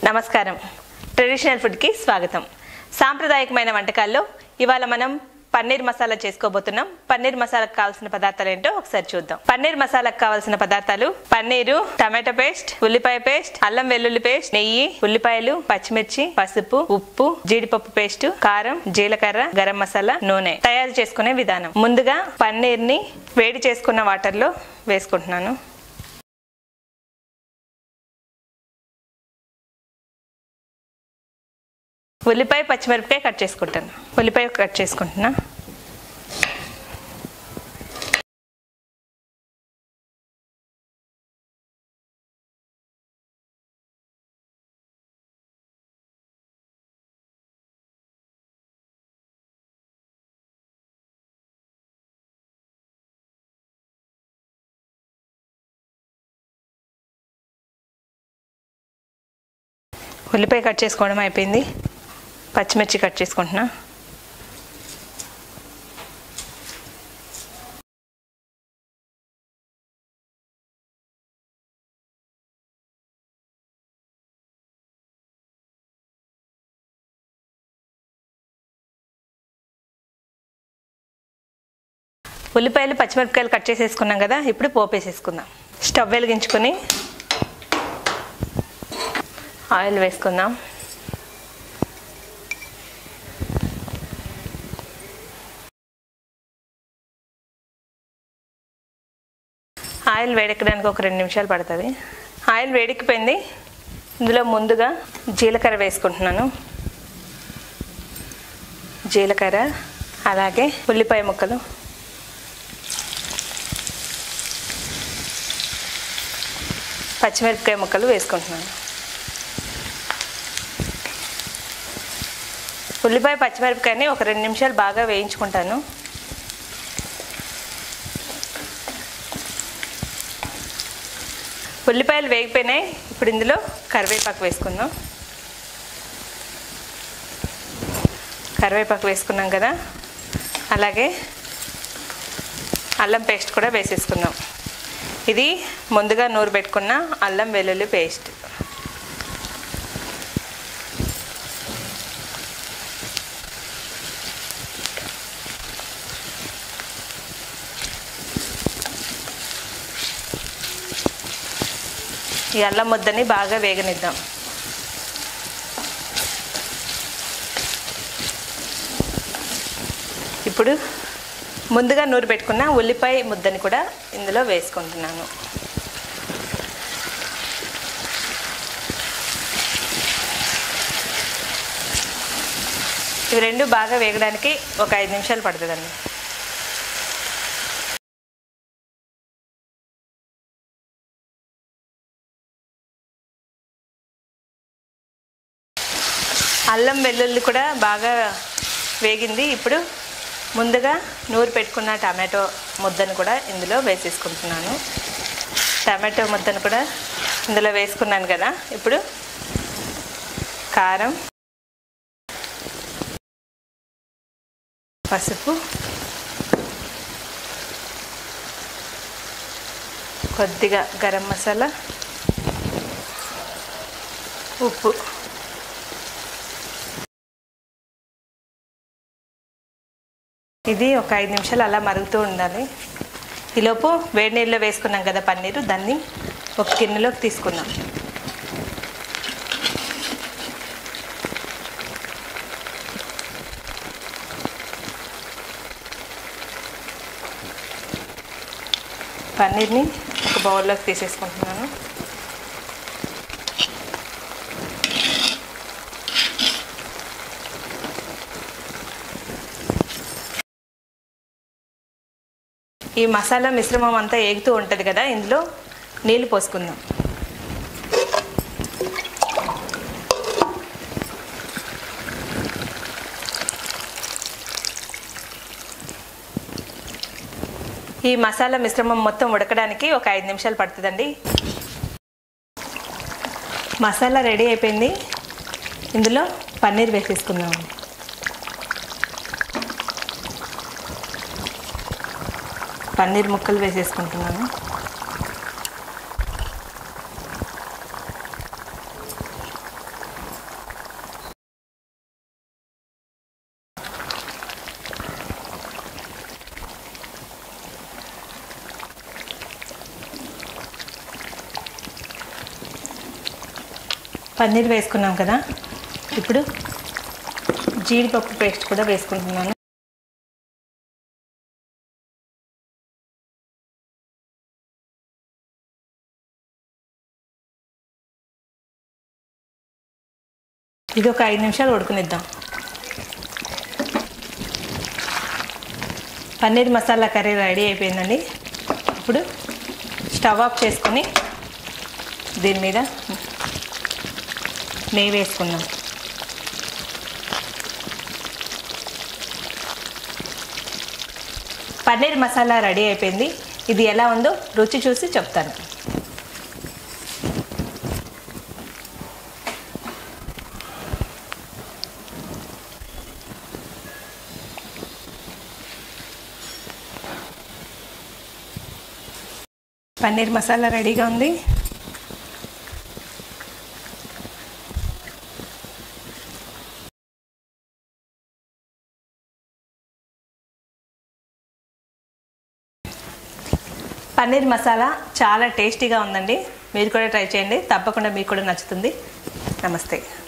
నమస్కారం ట్రెడిషనల్ ఫుడ్కి స్వాగతం సాంప్రదాయకమైన వంటకాల్లో ఇవాళ మనం పన్నీర్ మసాలా చేసుకోబోతున్నాం పన్నీర్ మసాలాకు కావాల్సిన పదార్థాలు ఏంటో ఒకసారి చూద్దాం పన్నీర్ మసాలాకు కావాల్సిన పదార్థాలు పన్నీరు టమాటో పేస్ట్ ఉల్లిపాయ పేస్ట్ అల్లం వెల్లుల్లి పేస్ట్ నెయ్యి ఉల్లిపాయలు పచ్చిమిర్చి పసుపు ఉప్పు జీడిపప్పు పేస్ట్ కారం జీలకర్ర గరం మసాలా నూనె తయారు చేసుకునే విధానం ముందుగా పన్నీర్ ని వేడి చేసుకున్న వాటర్ లో వేసుకుంటున్నాను ఉల్లిపాయ పచ్చిమిరపకాయ కట్ చేసుకుంటాను ఉల్లిపాయ కట్ చేసుకుంటున్నా ఉల్లిపాయ కట్ చేసుకోవడం అయిపోయింది పచ్చిమిర్చి కట్ చేసుకుంటున్నా ఉల్లిపాయలు పచ్చిమిరపకాయలు కట్ చేసేసుకున్నాం కదా ఇప్పుడు పోపు వేసేసుకుందాం స్టవ్ వెలిగించుకొని ఆయిల్ వేసుకుందాం ఆయిల్ వేడెక్కడానికి ఒక రెండు నిమిషాలు పడుతుంది ఆయిల్ వేడెక్కిపోయింది ఇందులో ముందుగా జీలకర్ర వేసుకుంటున్నాను జీలకర్ర అలాగే ఉల్లిపాయ ముక్కలు పచ్చిమిరపకాయ ముక్కలు వేసుకుంటున్నాను ఉల్లిపాయ పచ్చిమిరపకాయని ఒక రెండు నిమిషాలు బాగా వేయించుకుంటాను ఉల్లిపాయలు వేగిపోయినాయి ఇప్పుడు ఇందులో కరివేపాకు వేసుకుందాం కరివేపాకు వేసుకున్నాం కదా అలాగే అల్లం పేస్ట్ కూడా వేసేసుకుందాం ఇది ముందుగా నూరు పెట్టుకున్న అల్లం వెల్లుల్లి పేస్ట్ ఈ అల్లం ముద్దని బాగా వేగనిద్దాం ఇప్పుడు ముందుగా నూరు పెట్టుకున్న ఉల్లిపాయ ముద్దని కూడా ఇందులో వేసుకుంటున్నాను ఇవి రెండు బాగా వేగడానికి ఒక ఐదు నిమిషాలు పడుతుందండి అల్లం వెల్లుల్లి కూడా బాగా వేగింది ఇప్పుడు ముందుగా నూరు పెట్టుకున్న టమాటో ముద్దను కూడా ఇందులో వేసేసుకుంటున్నాను టమాటో ముద్దను కూడా ఇందులో వేసుకున్నాను కదా ఇప్పుడు కారం పసుపు కొద్దిగా గరం మసాలా ఉప్పు ఇది ఒక ఐదు నిమిషాలు అలా మరుగుతూ ఉండాలి ఈలోపు వేడి నీళ్ళలో వేసుకున్నాం కదా పన్నీరు దాన్ని ఒక గిన్నెలోకి తీసుకుందాం పన్నీర్ని ఒక బౌల్లోకి తీసేసుకుంటున్నాను ఈ మసాలా మిశ్రమం అంతా ఏగుతూ ఉంటుంది కదా ఇందులో నీళ్ళు పోసుకుందాం ఈ మసాలా మిశ్రమం మొత్తం ఉడకడానికి ఒక ఐదు నిమిషాలు పడుతుందండి మసాలా రెడీ అయిపోయింది ఇందులో పన్నీర్ వేసేసుకుందాం పన్నీర్ ముక్కలు వేసేసుకుంటున్నాను పన్నీర్ వేసుకున్నాం కదా ఇప్పుడు జీడిపప్పు పేస్ట్ కూడా వేసుకుంటున్నాను ఇది ఒక ఐదు నిమిషాలు ఉడుకునిద్దాం పన్నీర్ మసాలా కర్రీ రెడీ అయిపోయిందండి ఇప్పుడు స్టవ్ ఆఫ్ చేసుకొని దీని మీద నెయ్యి వేసుకుందాం పన్నీర్ మసాలా రెడీ అయిపోయింది ఇది ఎలా ఉందో రుచి చూసి చెప్తాను పన్నీర్ మసాలా రెడీగా ఉంది పన్నీర్ మసాలా చాలా టేస్టీగా ఉందండి మీరు కూడా ట్రై చేయండి తప్పకుండా మీకు కూడా నచ్చుతుంది నమస్తే